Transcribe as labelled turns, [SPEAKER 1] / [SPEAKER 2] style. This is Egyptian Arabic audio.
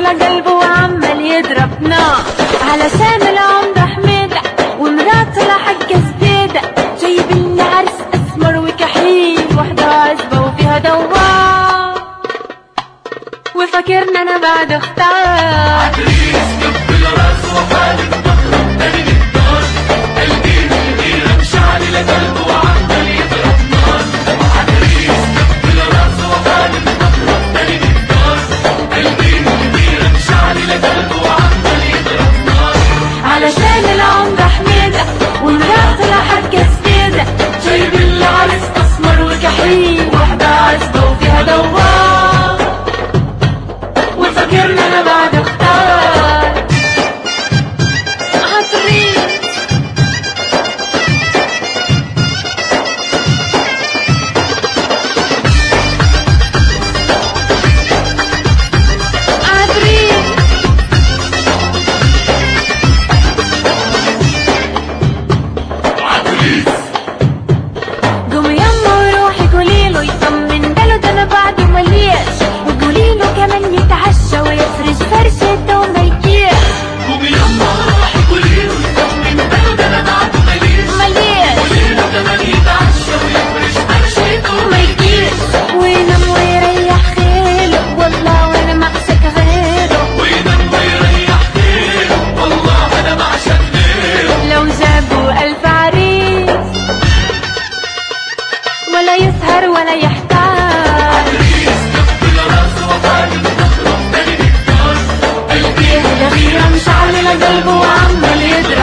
[SPEAKER 1] مشعلة قلبه وعمال يضرب نار علشان العمدة حميدة ومراته لحق جديدة جايب لنا عرس اسمر وكحيل واحدة عزبة وفيها دوار وفاكرنا انا بعد اختار
[SPEAKER 2] عتريس قبل راس وخالد ظهره تاني الدار قلبي من الغيرة مشعل قلبه وعمال يضرب نار عتريس قبل راس وخالد ظهره تاني الدار قلبي من الغيرة مشعل قلبه وعمال يضرب نار
[SPEAKER 1] علشان العمدة حميدة ومراته لحق جديدة جايب لنا عرس اسمر وكحيل واحدة عزبة وفيها دوار وفاكرنا انا بعد اختار عطريق عطريق
[SPEAKER 2] عتريس
[SPEAKER 1] قومي يما وروحي قوليله يطمن باله ده انا بعده ملياش وقوليله كمان يتعشى ويفرش فرشته وما يجيش
[SPEAKER 2] قومي يما روحي قوليله يطمن باله ده انا بعده مليش
[SPEAKER 1] ملياش
[SPEAKER 2] قوليله كمان يتعشى ويفرش فرشته
[SPEAKER 1] وما يجيش وينام ويريح خيله والله وانا معشق غيره
[SPEAKER 2] وينام ويريح غيره والله انا بعشق غيره
[SPEAKER 1] لو جابوا ألف عريس ولا يسهر ولا يحتاج
[SPEAKER 2] عتريس قبل راس وخالد ظهره تاني الدار قلبي
[SPEAKER 1] الغيرة مشعللة قلبه وعمال يضرب